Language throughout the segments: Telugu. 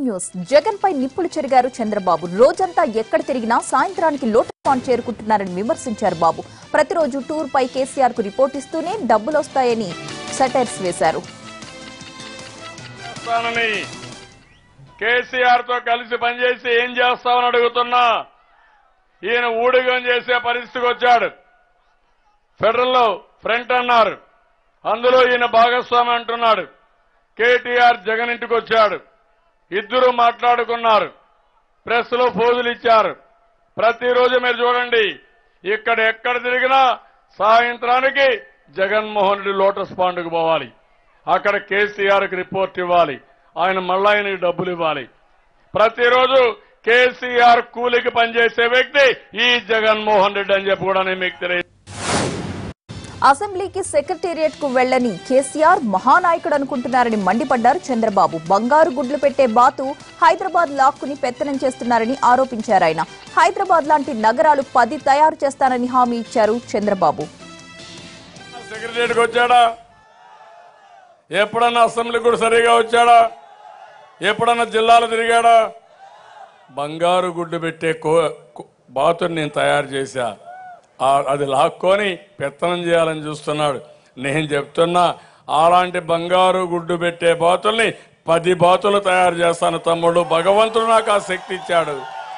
న్యూస్ జగన్ పై నిప్పులు చెరిగారు చంద్రబాబు రోజంతా ఎక్కడ తిరిగినా సాయంత్రానికి లోటస్ పాండ్ చేరుకుంటున్నారని విమర్శించారు బాబు ప్రతిరోజు టూర్ పై కేసీఆర్ కు రిపోర్ట్ ఇస్తూనే డబ్బులొస్తాయని సెటైర్స్ వేశారు చేస్తానని కేసీఆర్ తో కలిసి పనిచేసి ఏం చేస్తామని అడుగుతున్నా ఈయన ఊడిగం చేసే పరిస్థితికి వచ్చాడు ఫెడరల్ లో ఫ్రంట్ అన్నారు అందులో ఈయన భాగస్వామి అంటున్నాడు కేటీఆర్ జగన్ ఇంటికి వచ్చాడు ఇద్దరు మాట్లాడుకున్నారు ప్రెస్ లో పోజులు ఇచ్చారు ప్రతిరోజు మీరు చూడండి ఇక్కడ ఎక్కడ తిరిగినా సాయంత్రానికి జగన్మోహన్ రెడ్డి లోటస్ పాండ్కు పోవాలి అక్కడ కేసీఆర్ కి రిపోర్ట్ ఇవ్వాలి ఆయన మళ్ళా ఆయనకి డబ్బులు ఇవ్వాలి ప్రతిరోజు కేసీఆర్ కూలికి పనిచేసే వ్యక్తి ఈ జగన్మోహన్ రెడ్డి అని చెప్పి కూడా నేను మీకు తెలియ అసెంబ్లీకి సెక్రటేరియట్ కు వెళ్లని కేసీఆర్ మహానాయకుడు అనుకుంటున్నారని మండిపడ్డారు చంద్రబాబు బంగారు గుడ్లు పెట్టే బాతు హైదరాబాద్ లాక్కుని పెత్తనం చేస్తున్నారని ఆరోపించారు ఆయన హైదరాబాద్ లాంటి నగరాలు పది తయారు చేస్తానని హామీ ఇచ్చారు చంద్రబాబు సెక్రటరీకి వచ్చాడా ఎప్పుడన్నా అసెంబ్లీ కూడా సరిగా వచ్చాడా ఎప్పుడన్నా జిల్లాలు తిరిగాడా బంగారు గుడ్డు పెట్టే కో కో- బాతుని నేను తయారు చేశా ఆ- అది లాక్కొని పెత్తనం చేయాలని చూస్తున్నాడు నేను చెప్తున్నా అలాంటి బంగారు గుడ్డు పెట్టే బాతుల్ని పది బాతులు తయారు చేస్తాను తమ్ముడు భగవంతుడు నాకు ఆ శక్తి ఇచ్చాడు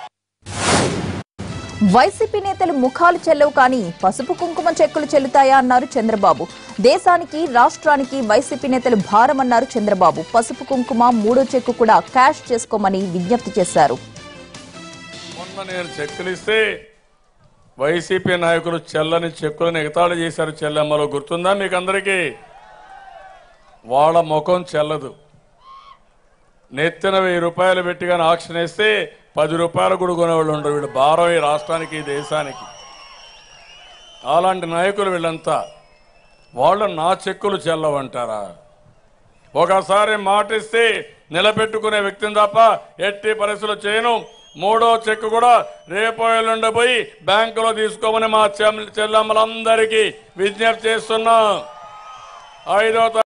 వైసీపీ నేతలు ముఖాలు చెల్లవు కానీ పసుపు కుంకుమ చెక్కులు చెల్లుతాయా అన్నారు చంద్రబాబు దేశానికి రాష్ట్రానికి వైసీపీ నేతలు భారమన్నారు చంద్రబాబు పసుపు కుంకుమ మూడో చెక్కు కూడా క్యాష్ చేసుకోమని విజ్ఞప్తి చేశారు మొన్న నేను చెక్కులు ఇస్తే వైసీపీ నాయకులు చెల్లని చెక్కులను ఎగతాళి చేశారు చెల్లెమ్మలో గుర్తుందా మీకు అందరికీ వాళ్ళ ముఖం చెల్లదు నెత్తిన వెయ్యి రూపాయలు పెట్టి కానీ ఆక్షన్ వేస్తే పది రూపాయలు కూడా కొనేవాళ్ళు ఉండరు వీళ్ళు భారం ఈ రాష్ట్రానికి ఈ దేశానికి అలాంటి నాయకులు వీళ్ళంతా వాళ్ళు నా చెక్కులు చెల్లవంటారా ఒకసారి మాటిస్తే నిలబెట్టుకునే వ్యక్తిని తప్ప ఎట్టి పరిస్థితులు చేయను మూడో చెక్ కూడా రేపు ఎల్లుండి పోయి బ్యాంకులో తీసుకోమని మా చెమ్- చెల్లమ్మలందరికీ విజ్ఞప్తి చేస్తున్నా ఐదో తా-